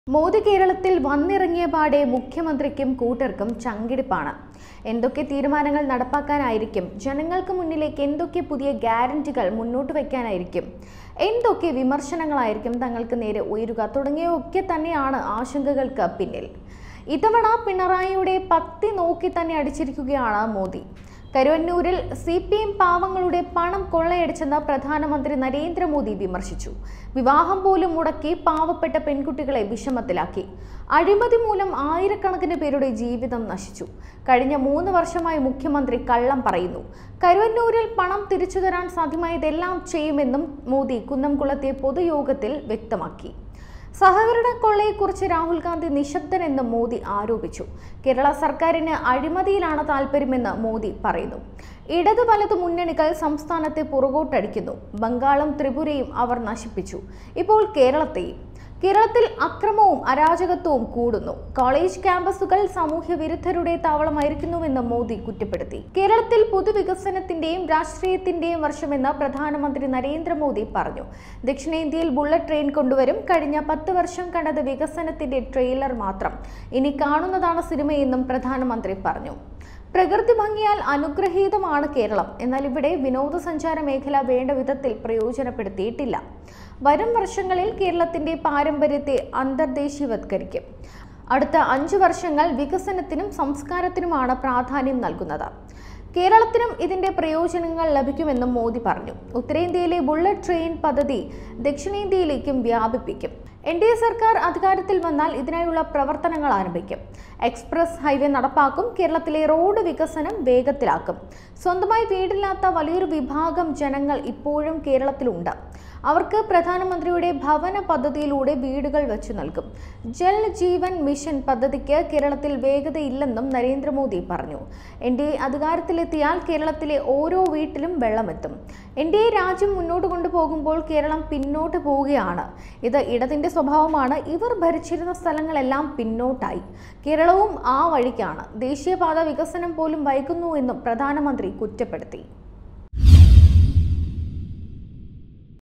മോദി കേരളത്തിൽ വന്നിറങ്ങിയ പാടെ മുഖ്യമന്ത്രിക്കും കൂട്ടർക്കും ചങ്കിടിപ്പാണ് എന്തൊക്കെ തീരുമാനങ്ങൾ നടപ്പാക്കാനായിരിക്കും ജനങ്ങൾക്ക് മുന്നിലേക്ക് എന്തൊക്കെ പുതിയ ഗ്യാരണ്ടികൾ മുന്നോട്ട് വയ്ക്കാനായിരിക്കും എന്തൊക്കെ വിമർശനങ്ങളായിരിക്കും തങ്ങൾക്ക് നേരെ ഉയരുക തുടങ്ങിയവയൊക്കെ തന്നെയാണ് ആശങ്കകൾക്ക് പിന്നിൽ ഇത്തവണ പിണറായിയുടെ പത്തി നോക്കി തന്നെ അടിച്ചിരിക്കുകയാണ് മോദി കരുവന്നൂരിൽ സി പി എം പാവങ്ങളുടെ പണം കൊള്ളയടിച്ചെന്ന് പ്രധാനമന്ത്രി നരേന്ദ്രമോദി വിമർശിച്ചു വിവാഹം പോലും മുടക്കി പാവപ്പെട്ട പെൺകുട്ടികളെ വിഷമത്തിലാക്കി അഴിമതി മൂലം ആയിരക്കണക്കിന് പേരുടെ ജീവിതം നശിച്ചു കഴിഞ്ഞ മൂന്ന് വർഷമായി മുഖ്യമന്ത്രി കള്ളം പറയുന്നു കരുവന്നൂരിൽ പണം തിരിച്ചു തരാൻ സാധ്യമായതെല്ലാം ചെയ്യുമെന്നും മോദി കുന്നംകുളത്തെ പൊതുയോഗത്തിൽ വ്യക്തമാക്കി സഹകരണ കൊള്ളയെക്കുറിച്ച് രാഹുൽ ഗാന്ധി നിശബ്ദനെന്ന് മോദി ആരോപിച്ചു കേരള സർക്കാരിന് അഴിമതിയിലാണ് താല്പര്യമെന്ന് മോദി പറയുന്നു ഇടതു വലതു മുന്നണികൾ സംസ്ഥാനത്തെ പുറകോട്ടടിക്കുന്നു ബംഗാളും ത്രിപുരയും അവർ നശിപ്പിച്ചു ഇപ്പോൾ കേരളത്തെയും കേരളത്തിൽ അക്രമവും അരാജകത്വവും കൂടുന്നു കോളേജ് ക്യാമ്പസുകൾ സാമൂഹ്യ വിരുദ്ധരുടെ താവളമായിരിക്കുന്നുവെന്ന് മോദി കുറ്റപ്പെടുത്തി കേരളത്തിൽ പൊതുവികസനത്തിന്റെയും രാഷ്ട്രീയത്തിന്റെയും വർഷമെന്ന് പ്രധാനമന്ത്രി നരേന്ദ്രമോദി പറഞ്ഞു ദക്ഷിണേന്ത്യയിൽ ബുള്ളറ്റ് ട്രെയിൻ കൊണ്ടുവരും കഴിഞ്ഞ പത്ത് വർഷം കണ്ടത് വികസനത്തിന്റെ ട്രെയിലർ മാത്രം ഇനി കാണുന്നതാണ് സിനിമയെന്നും പ്രധാനമന്ത്രി പറഞ്ഞു പ്രകൃതി ഭംഗിയാൽ അനുഗ്രഹീതമാണ് കേരളം എന്നാൽ ഇവിടെ വിനോദസഞ്ചാര മേഖല വേണ്ട വിധത്തിൽ പ്രയോജനപ്പെടുത്തിയിട്ടില്ല വരും വർഷങ്ങളിൽ കേരളത്തിന്റെ പാരമ്പര്യത്തെ അന്തർദേശീയവത്കരിക്കും അടുത്ത അഞ്ചു വർഷങ്ങൾ വികസനത്തിനും സംസ്കാരത്തിനുമാണ് പ്രാധാന്യം നൽകുന്നത് കേരളത്തിനും ഇതിന്റെ പ്രയോജനങ്ങൾ ലഭിക്കുമെന്നും മോദി പറഞ്ഞു ഉത്തരേന്ത്യയിലെ ബുള്ളറ്റ് ട്രെയിൻ പദ്ധതി ദക്ഷിണേന്ത്യയിലേക്കും വ്യാപിപ്പിക്കും എൻ ഡി എ സർക്കാർ അധികാരത്തിൽ വന്നാൽ ഇതിനായുള്ള പ്രവർത്തനങ്ങൾ ആരംഭിക്കും എക്സ്പ്രസ് ഹൈവേ നടപ്പാക്കും കേരളത്തിലെ റോഡ് വികസനം വേഗത്തിലാക്കും സ്വന്തമായി വീടില്ലാത്ത വലിയൊരു വിഭാഗം ജനങ്ങൾ ഇപ്പോഴും കേരളത്തിലുണ്ട് അവർക്ക് പ്രധാനമന്ത്രിയുടെ ഭവന പദ്ധതിയിലൂടെ വീടുകൾ വെച്ചു നൽകും ജൽ ജീവൻ മിഷൻ പദ്ധതിക്ക് കേരളത്തിൽ വേഗതയില്ലെന്നും നരേന്ദ്രമോദി പറഞ്ഞു എൻ ഡി എ അധികാരത്തിലെത്തിയാൽ കേരളത്തിലെ ഓരോ വീട്ടിലും വെള്ളമെത്തും എൻ ഡി എ രാജ്യം മുന്നോട്ട് കൊണ്ടുപോകുമ്പോൾ കേരളം പിന്നോട്ട് പോവുകയാണ് ഇത് ഇടതിന്റെ സ്വഭാവമാണ് ഇവർ ഭരിച്ചിരുന്ന സ്ഥലങ്ങളെല്ലാം പിന്നോട്ടായി കേരളവും ആ വഴിക്കാണ് ദേശീയപാത വികസനം പോലും വൈകുന്നു എന്നും പ്രധാനമന്ത്രി കുറ്റപ്പെടുത്തി